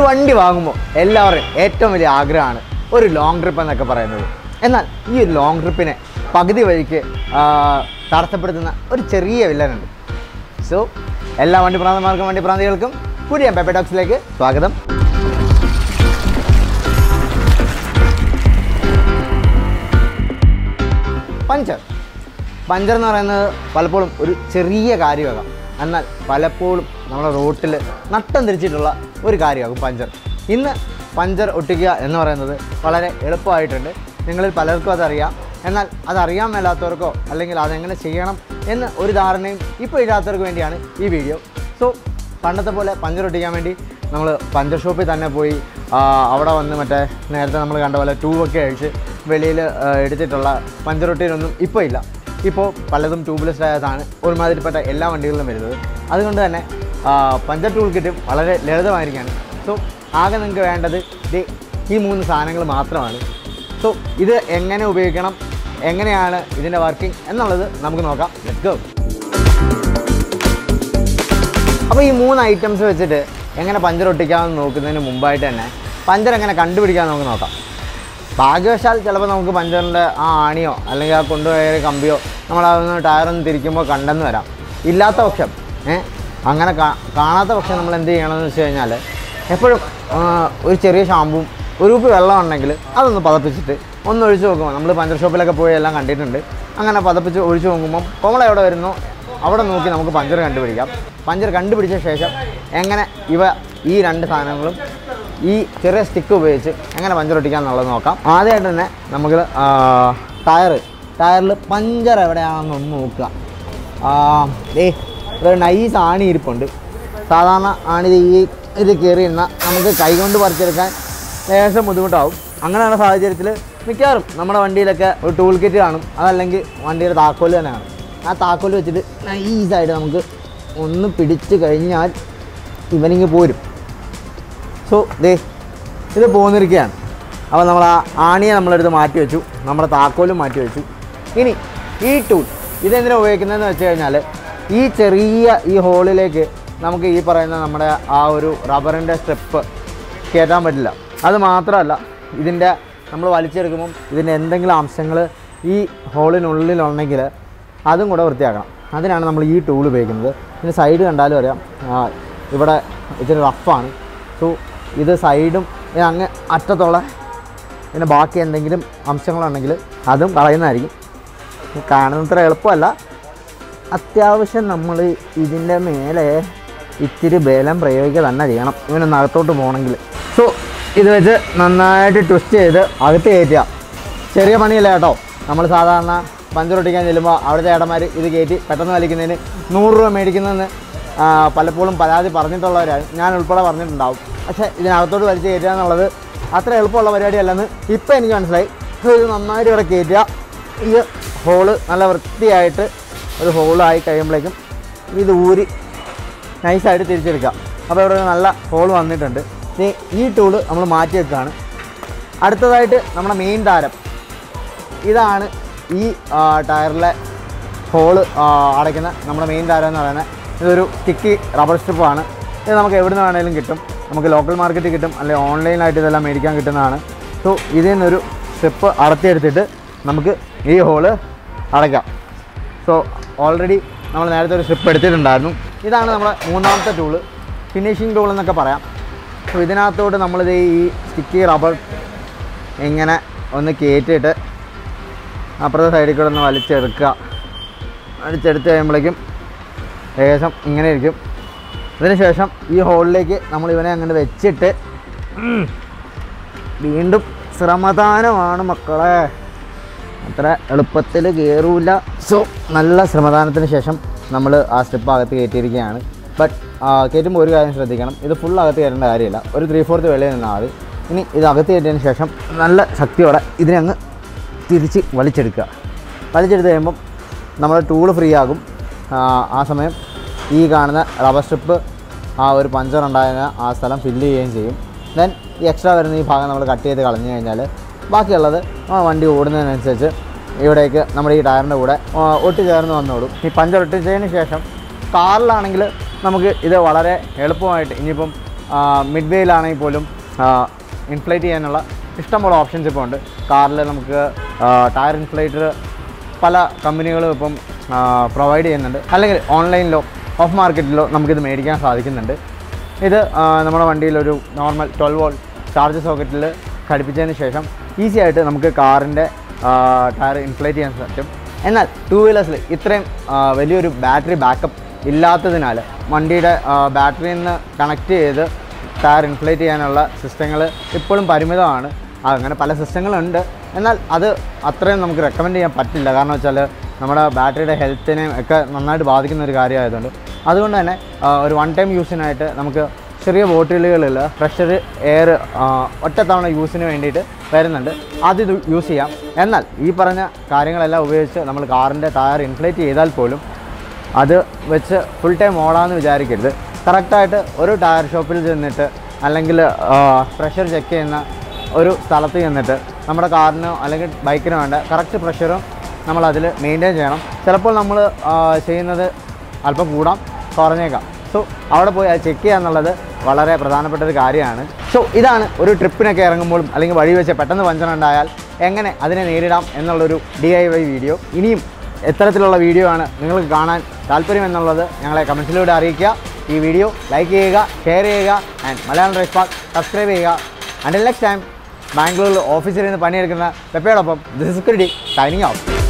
വണ്ടി വാങ്ങുമ്പോൾ എല്ലാവരുടെയും ഏറ്റവും വലിയ ആഗ്രഹമാണ് ഒരു ലോങ് ട്രിപ്പ് എന്നൊക്കെ പറയുന്നത് എന്നാൽ ഈ ഒരു ലോങ് ട്രിപ്പിനെ പകുതി വഴിക്ക് ആ, തടസ്സപ്പെടുത്തുന്ന ഒരു ചെറിയ വില്ലനുണ്ട് സോ എല്ലാ വണ്ടി പ്രാന്തമാർക്കും വണ്ടി പ്രാന്തികൾക്കും പുതിയ പെപ്പെ ടോക്സിലേക്ക് സ്വാഗതം പഞ്ചർ പഞ്ചർ എന്ന് പറയുന്നത് പലപ്പോഴും ഒരു ചെറിയ കാര്യമാകാം എന്നാൽ പലപ്പോഴും നമ്മുടെ റോട്ടിൽ നട്ടം തിരിച്ചിട്ടുള്ള ഒരു കാര്യമാകും പഞ്ചർ ഇന്ന് പഞ്ചർ ഒട്ടിക്കുക എന്ന് പറയുന്നത് വളരെ എളുപ്പമായിട്ടുണ്ട് നിങ്ങളിൽ പലർക്കും അതറിയാം എന്നാൽ അതറിയാൻ മേലാത്തവർക്കോ അല്ലെങ്കിൽ അതെങ്ങനെ ചെയ്യണം എന്ന് ഒരു ധാരണയും ഇപ്പോൾ ഇല്ലാത്തവർക്ക് വേണ്ടിയാണ് ഈ വീഡിയോ സോ പണ്ടത്തെ പോലെ പഞ്ചർ ഒട്ടിക്കാൻ വേണ്ടി നമ്മൾ പഞ്ചർ ഷോപ്പിൽ തന്നെ പോയി ആ, അവിടെ വന്ന് മറ്റേ നേരത്തെ നമ്മൾ കണ്ട പോലെ ട്യൂബൊക്കെ അഴിച്ച് വെളിയിൽ എടുത്തിട്ടുള്ള പഞ്ചർ ഒട്ടിയിലൊന്നും ഇപ്പോൾ ഇല്ല ഇപ്പോൾ പലതും ട്യൂബ്ലെസ് ആയതാണ് ഒരുമാതിരിപ്പെട്ട എല്ലാ വണ്ടികളിലും വരുന്നത് അതുകൊണ്ട് തന്നെ ആ, പഞ്ചർ ടൂൾ കിറ്റും വളരെ ലളിതമായിരിക്കുകയാണ് സോ ആകെ നിങ്ങൾക്ക് വേണ്ടത് ദേ ഈ മൂന്ന് സാധനങ്ങൾ മാത്രമാണ് സോ ഇത് എങ്ങനെ ഉപയോഗിക്കണം എങ്ങനെയാണ് ഇതിൻ്റെ വർക്കിംഗ് എന്നുള്ളത് നമുക്ക് നോക്കാം ലെറ്റ് ഗോ അപ്പോൾ ഈ മൂന്ന് ഐറ്റംസ് വെച്ചിട്ട് എങ്ങനെ പഞ്ചർ ഒട്ടിക്കാമെന്ന് നോക്കുന്നതിന് മുമ്പായിട്ട് തന്നെ പഞ്ചർ എങ്ങനെ കണ്ടുപിടിക്കാമെന്ന് നമുക്ക് നോക്കാം ഭാഗ്യവശാൽ ചിലപ്പോൾ നമുക്ക് പഞ്ചറിൻ്റെ ആ ആണിയോ അല്ലെങ്കിൽ ആ കൊണ്ടുപോയ കമ്പിയോ നമ്മൾ അതൊന്ന് ടയറൊന്ന് തിരിക്കുമ്പോൾ കണ്ടെന്ന് വരാം ഇല്ലാത്ത പക്ഷം ഏ അങ്ങനെ കാ- കാണാത്ത പക്ഷം നമ്മൾ എന്ത് ചെയ്യണമെന്ന് വെച്ച് കഴിഞ്ഞാൽ എപ്പോഴും ആ, ഒരു ചെറിയ ഷാമ്പും ഒരു ഉപ്പ് വെള്ളം ഉണ്ടെങ്കിൽ അതൊന്ന് പതപ്പിച്ചിട്ട് ഒന്ന് ഒഴിച്ച് നോക്കുമ്പോൾ നമ്മൾ പഞ്ചർ ഷോപ്പിലൊക്കെ പോയി എല്ലാം കണ്ടിട്ടുണ്ട് അങ്ങനെ പതപ്പിച്ച് ഒഴിച്ച് നോക്കുമ്പം കോമള എവിടെ വരുന്നോ അവിടെ നോക്കി നമുക്ക് പഞ്ചർ കണ്ടുപിടിക്കാം പഞ്ചർ കണ്ടുപിടിച്ച ശേഷം എങ്ങനെ ഇവ ഈ രണ്ട് സാധനങ്ങളും ഈ ചെറിയ സ്റ്റിക്ക് ഉപയോഗിച്ച് എങ്ങനെ പഞ്ചർ ഒട്ടിക്കാം എന്നുള്ളത് നോക്കാം ആദ്യമായിട്ട് തന്നെ നമുക്ക് ടയർ ടയറിൽ പഞ്ചർ എവിടെയാണെന്ന് ഒന്ന് നോക്കുക ആ, ദേ ഒരു നൈസ് ആണി ഇരിപ്പുണ്ട് സാധാരണ ആണി ദേ ഈ ഇത് കയറി ഇരുന്നാൽ നമുക്ക് കൈകൊണ്ട് പറിച്ചെടുക്കാൻ ലേശം ബുദ്ധിമുട്ടാവും അങ്ങനെയുള്ള സാഹചര്യത്തിൽ മിക്കവാറും നമ്മുടെ വണ്ടിയിലൊക്കെ ഒരു ടൂൾ കിറ്റ് കാണും അതല്ലെങ്കിൽ വണ്ടിയുടെ താക്കോല് തന്നെ കാണും ആ താക്കോല് വെച്ചിട്ട് നൈസായിട്ട് നമുക്ക് ഒന്ന് പിടിച്ച് കഴിഞ്ഞാൽ ഇവനിങ്ങ് പോരും സോ ദേ ഇത് പോന്നിരിക്കുകയാണ് അപ്പോൾ നമ്മൾ ആ ആണിയെ നമ്മളെടുത്ത് മാറ്റി വെച്ചു നമ്മുടെ താക്കോലും മാറ്റി വെച്ചു ഇനി ഈ ടൂൾ ഇതെന്തിനാണ് ഉപയോഗിക്കുന്നതെന്ന് വെച്ച് കഴിഞ്ഞാൽ ഈ ചെറിയ ഈ ഹോളിലേക്ക് നമുക്ക് ഈ പറയുന്ന നമ്മുടെ ആ ഒരു റബ്ബറിൻ്റെ സ്റ്റെപ്പ് കയറ്റാൻ പറ്റില്ല അത് മാത്രമല്ല ഇതിൻ്റെ നമ്മൾ വലിച്ചെടുക്കുമ്പം ഇതിൻ്റെ എന്തെങ്കിലും അംശങ്ങൾ ഈ ഹോളിനുള്ളിലുണ്ടെങ്കിൽ അതും കൂടെ വൃത്തിയാക്കണം അതിനാണ് നമ്മൾ ഈ ടൂൾ ഉപയോഗിക്കുന്നത് ഇതിന് സൈഡ് കണ്ടാലും അറിയാം ആ, ഇവിടെ ഇച്ചിരി റഫാണ് സോ ഇത് സൈഡും ഇത് അങ്ങ് അറ്റത്തുള്ള പിന്നെ ബാക്കി എന്തെങ്കിലും അംശങ്ങളുണ്ടെങ്കിൽ അതും കളയുന്നതായിരിക്കും കാണുന്നത്ര എളുപ്പമല്ല അത്യാവശ്യം നമ്മൾ ഇതിൻ്റെ മേലെ ഇത്തിരി ബലം പ്രയോഗിക്കുക തന്നെ ചെയ്യണം ഇവനൊന്ന് അകത്തോട്ട് പോകണമെങ്കിൽ സോ ഇത് വെച്ച് നന്നായിട്ട് ട്വിസ്റ്റ് ചെയ്ത് അകത്ത് കയറ്റുക ചെറിയ പണിയല്ല കേട്ടോ നമ്മൾ സാധാരണ പഞ്ചറൊട്ടിക്കാൻ ചെല്ലുമ്പോൾ അവിടുത്തെ ഏട്ടന്മാർ ഇത് കയറ്റി പെട്ടെന്ന് വലിക്കുന്നതിന് നൂറ് രൂപ മേടിക്കുന്നതെന്ന് ആ, പലപ്പോഴും പരാതി പറഞ്ഞിട്ടുള്ളവരാണ് ഞാൻ ഉൾപ്പെടെ പറഞ്ഞിട്ടുണ്ടാവും പക്ഷേ ഇതിനകത്തോട്ട് വലിച്ച് കയറ്റുക എന്നുള്ളത് അത്ര എളുപ്പമുള്ള പരിപാടിയല്ലെന്ന് ഇപ്പം എനിക്ക് മനസ്സിലായി സോ ഇത് നന്നായിട്ട് ഇവിടെ കയറ്റുക ഈ ഹോള് നല്ല വൃത്തിയായിട്ട് ഒരു ഹോളായി കഴിയുമ്പോഴേക്കും ഇത് ഊരി നൈസായിട്ട് തിരിച്ചെടുക്കാം അപ്പോൾ ഇവിടെ ഒരു നല്ല ഹോൾ വന്നിട്ടുണ്ട് ഇനി ഈ ടൂള് നമ്മൾ മാറ്റി വെക്കുകയാണ് അടുത്തതായിട്ട് നമ്മുടെ മെയിൻ താരം ഇതാണ് ഈ ആ, ടയറിലെ ഹോള് അടയ്ക്കുന്ന നമ്മുടെ മെയിൻ താരം എന്ന് പറയുന്നത് ഇതൊരു സ്റ്റിക്കി റബ്ബർ സ്ട്രിപ്പാണ് ഇത് നമുക്ക് എവിടെ നിന്ന് വേണമെങ്കിലും കിട്ടും നമുക്ക് ലോക്കൽ മാർക്കറ്റിൽ കിട്ടും അല്ലെങ്കിൽ ഓൺലൈനായിട്ട് ഇതെല്ലാം മേടിക്കാൻ കിട്ടുന്നതാണ് സോ ഇതിൽ നിന്നൊരു സ്ട്രിപ്പ് അടത്തിയെടുത്തിട്ട് നമുക്ക് ഈ ഹോള് അടയ്ക്കാം സോ ഓൾറെഡി നമ്മൾ നേരത്തെ ഒരു സ്ട്രിപ്പ് എടുത്തിട്ടുണ്ടായിരുന്നു ഇതാണ് നമ്മുടെ മൂന്നാമത്തെ ടൂള് ഫിനിഷിംഗ് ടൂൾ എന്നൊക്കെ പറയാം സോ ഇതിനകത്തോട്ട് നമ്മളിത് ഈ സ്റ്റിക്കി റബ്ബർ ഇങ്ങനെ ഒന്ന് കയറ്റിയിട്ട് അപ്പുറത്തെ സൈഡിൽ കൂടെ ഒന്ന് വലിച്ചെടുക്കുക വലിച്ചെടുത്ത് കഴിയുമ്പോഴേക്കും ഏകദേശം ഇങ്ങനെ ഇരിക്കും അതിനുശേഷം ഈ ഹോളിലേക്ക് നമ്മൾ ഇവനെ അങ്ങനെ വെച്ചിട്ട് ഉം, വീണ്ടും ശ്രമദാനമാണ് മക്കളെ അത്ര എളുപ്പത്തിൽ കയറൂല സോ നല്ല ശ്രമദാനത്തിന് ശേഷം നമ്മൾ ആ സ്റ്റെപ്പ് അകത്ത് കയറ്റിയിരിക്കുകയാണ് ബട്ട് കയറ്റുമ്പോൾ ഒരു കാര്യം ശ്രദ്ധിക്കണം ഇത് ഫുൾ അകത്ത് കയറേണ്ട കാര്യമില്ല ഒരു ത്രീ ഫോർത്ത് വെളിയിൽ നിന്നാൽ മതി ഇനി ഇത് അകത്ത് കയറ്റിയതിന് ശേഷം നല്ല ശക്തിയോടെ ഇതിനെ അങ്ങ് തിരിച്ച് വലിച്ചെടുക്കുക വലിച്ചെടുത്ത് കഴിയുമ്പം നമ്മുടെ ടൂള് ഫ്രീ ആകും ആ, ആ സമയം ഈ കാണുന്ന റബ്ബർ സ്ട്രിപ്പ് ആ ഒരു പഞ്ചർ ഉണ്ടായിരുന്ന ആ സ്ഥലം ഫില്ല് ചെയ്യുകയും ചെയ്യും ദെൻ ഈ എക്സ്ട്രാ വരുന്ന ഈ ഭാഗം നമ്മൾ കട്ട് ചെയ്ത് കളഞ്ഞു കഴിഞ്ഞാൽ ബാക്കിയുള്ളത് ആ വണ്ടി ഓടുന്നതിനനുസരിച്ച് ഇവിടേക്ക് നമ്മുടെ ഈ ടയറിൻ്റെ കൂടെ ആ, ഒട്ടിച്ചേർന്ന് വന്നോളും ഈ പഞ്ചർ ഒട്ടിച്ചതിന് ശേഷം കാറിലാണെങ്കിൽ നമുക്ക് ഇത് വളരെ എളുപ്പമായിട്ട് ഇനിയിപ്പം മിഡ് വേയിലാണെങ്കിൽ പോലും ഇൻഫ്ലേറ്റ് ചെയ്യാനുള്ള ഇഷ്ടംപോലെ ഓപ്ഷൻസ് ഇപ്പോൾ ഉണ്ട് കാറിൽ നമുക്ക് ടയർ ഇൻഫ്ലേറ്റർ പല കമ്പനികളും ഇപ്പം പ്രൊവൈഡ് ചെയ്യുന്നുണ്ട് അല്ലെങ്കിൽ ഓൺലൈനിലോ ഓഫ് മാർക്കറ്റിലോ നമുക്കിത് മേടിക്കാൻ സാധിക്കുന്നുണ്ട് ഇത് ആ, നമ്മുടെ വണ്ടിയിലൊരു നോർമൽ ട്വൽവ് വോൾട്ട് ചാർജ് സോക്കറ്റിൽ ഘടിപ്പിച്ചതിന് ശേഷം ഈസി ആയിട്ട് നമുക്ക് കാറിൻ്റെ ടയർ ഇൻഫ്ലേറ്റ് ചെയ്യാൻ പറ്റും എന്നാൽ ടൂ വീലേഴ്സിൽ ഇത്രയും ആ, വലിയൊരു ബാറ്ററി ബാക്കപ്പ് ഇല്ലാത്തതിനാൽ വണ്ടിയുടെ ബാറ്ററിയിൽ നിന്ന് കണക്ട് ചെയ്ത് ടയർ ഇൻഫ്ലേറ്റ് ചെയ്യാനുള്ള സിസ്റ്റങ്ങൾ ഇപ്പോഴും പരിമിതമാണ് അങ്ങനെ പല സിസ്റ്റങ്ങളുണ്ട് എന്നാൽ അത് അത്രയും നമുക്ക് റെക്കമെൻഡ് ചെയ്യാൻ പറ്റില്ല കാരണം വെച്ചാൽ നമ്മുടെ ബാറ്ററിയുടെ ഹെൽത്തിനെ ഒക്കെ നന്നായിട്ട് ബാധിക്കുന്ന ഒരു കാര്യമായതുകൊണ്ട് അതുകൊണ്ട് തന്നെ ആ, ഒരു വൺ ടൈം യൂസിനായിട്ട് നമുക്ക് ചെറിയ ബോട്ടിലുകളിൽ പ്രഷർ എയർ ഒറ്റത്തവണ യൂസിന് വേണ്ടിയിട്ട് വരുന്നുണ്ട് അത് ഇത് യൂസ് ചെയ്യാം എന്നാൽ ഈ പറഞ്ഞ കാര്യങ്ങളെല്ലാം ഉപയോഗിച്ച് നമ്മൾ കാറിൻ്റെ ടയർ ഇൻഫ്ലേറ്റ് ചെയ്താൽ പോലും അത് വെച്ച് ഫുൾ ടൈം ഓടാമെന്ന് വിചാരിക്കരുത് കറക്റ്റായിട്ട് ഒരു ടയർ ഷോപ്പിൽ ചെന്നിട്ട് അല്ലെങ്കിൽ പ്രഷർ ചെക്ക് ചെയ്യുന്ന ഒരു സ്ഥലത്ത് ചെന്നിട്ട് നമ്മുടെ കാറിനോ അല്ലെങ്കിൽ ബൈക്കിനോ വേണ്ട കറക്റ്റ് പ്രഷറും നമ്മൾ അതിൽ മെയിൻറ്റെയിൻ ചെയ്യണം ചിലപ്പോൾ നമ്മൾ ചെയ്യുന്നത് അല്പം കൂടാം കുറഞ്ഞേക്കാം സോ അവിടെ പോയി അത് ചെക്ക് ചെയ്യുക എന്നുള്ളത് വളരെ പ്രധാനപ്പെട്ട ഒരു കാര്യമാണ് സോ ഇതാണ് ഒരു ട്രിപ്പിനൊക്കെ ഇറങ്ങുമ്പോഴും അല്ലെങ്കിൽ വഴി വെച്ച് പെട്ടെന്ന് പഞ്ചർ ഉണ്ടായാൽ എങ്ങനെ അതിനെ നേരിടാം എന്നുള്ളൊരു ഡി ഐ വൈ വീഡിയോ ഇനിയും എത്തരത്തിലുള്ള വീഡിയോ ആണ് നിങ്ങൾക്ക് കാണാൻ താല്പര്യം എന്നുള്ളത് ഞങ്ങളെ കമൻസിലൂടെ അറിയിക്കുക ഈ വീഡിയോ ലൈക്ക് ചെയ്യുക ഷെയർ ചെയ്യുക and Malayalam rice park subscribe ചെയ്യുക ആൻഡ് നെക്സ്റ്റ് ടൈം ബാംഗ്ലൂരിൽ ഓഫീസിൽ നിന്ന് പണിയെടുക്കുന്ന പെപ്പയോടൊപ്പം ദിസ് സെക്യൂരിറ്റി സൈനിങ് ഓഫ്